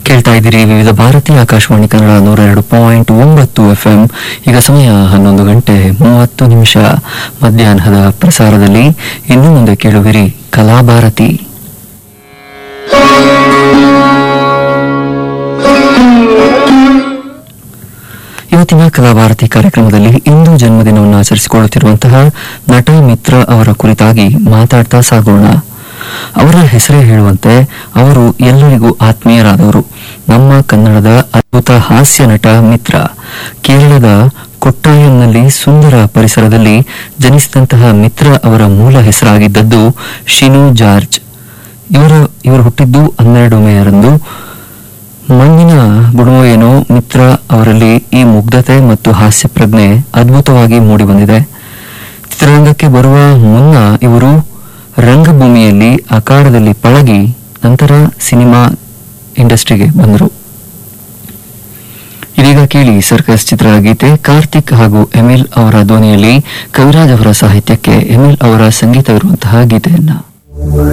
ಕೇಳ್ತಾ ಇದ್ದೀರಿ ವಿವಿಧ ಭಾರತೀಯ ಆಕಾಶವಾಣಿ ಕನ್ನಡ ನೂರ ಎರಡು ಪಾಯಿಂಟ್ ಒಂಬತ್ತು ಎಫ್ ಎಂ ಈಗ ಸಮಯ ಹನ್ನೊಂದು ಗಂಟೆ ಮೂವತ್ತು ನಿಮಿಷ ಮಧ್ಯಾಹ್ನದ ಪ್ರಸಾರದಲ್ಲಿ ಇನ್ನು ಮುಂದೆ ಕೇಳುವಿರಿ ಕಲಾಭಾರತಿ ಇವತ್ತಿನ ಕಲಾಭಾರತಿ ಕಾರ್ಯಕ್ರಮದಲ್ಲಿ ಇಂದು ಜನ್ಮದಿನವನ್ನು ಆಚರಿಸಿಕೊಳ್ಳುತ್ತಿರುವಂತಹ ನಟ ಮಿತ್ರ ಅವರ ಕುರಿತಾಗಿ ಮಾತಾಡ್ತಾ ಸಾಗೋಣ ಅವರ ಹೆಸರೇ ಹೇಳುವಂತೆ ಅವರು ಎಲ್ಲರಿಗೂ ಆತ್ಮೀಯರಾದವರು ನಮ್ಮ ಕನ್ನಡದ ಅದ್ಭುತ ಹಾಸ್ಯ ನಟ ಮಿತ್ರ ಕೇರಳದ ಕೊಟ್ಟಾಯಂನಲ್ಲಿ ಸುಂದರ ಪರಿಸರದಲ್ಲಿ ಜನಿಸಿದಂತಹ ಮಿತ್ರ ಅವರ ಮೂಲ ಹೆಸರಾಗಿದ್ದದ್ದು ಶಿನು ಜಾರ್ಜ್ ಇವರ ಇವರು ಹುಟ್ಟಿದ್ದು ಹನ್ನೆರಡು ಮೇಯರಂದು ಮಣ್ಣಿನ ಗುಣವೋ ಏನೋ ಮಿತ್ರ ಅವರಲ್ಲಿ ಈ ಮುಗ್ಧತೆ ಮತ್ತು ಹಾಸ್ಯ ಪ್ರಜ್ಞೆ ಅದ್ಭುತವಾಗಿ ಮೂಡಿಬಂದಿದೆ ಚಿತ್ರರಂಗಕ್ಕೆ ಬರುವ ಮುನ್ನ ಇವರು ರಂಗಭೂಮಿಯಲ್ಲಿ ಅಖಾಡದಲ್ಲಿ ಪಳಗಿ ನಂತರ ಸಿನಿಮಾ ಇಂಡಸ್ಟ್ರಿಗೆ ಬಂದರು ಇದೀಗ ಕೇಳಿ ಸರ್ಕಸ್ ಚಿತ್ರದ ಗೀತೆ ಕಾರ್ತಿಕ್ ಹಾಗೂ ಎಮಿಲ್ ಅವರ ಧ್ವನಿಯಲ್ಲಿ ಕವಿರಾಜ್ ಅವರ ಸಾಹಿತ್ಯಕ್ಕೆ ಎಮಿಲ್ ಅವರ ಸಂಗೀತವಿರುವಂತಹ ಗೀತೆಯನ್ನ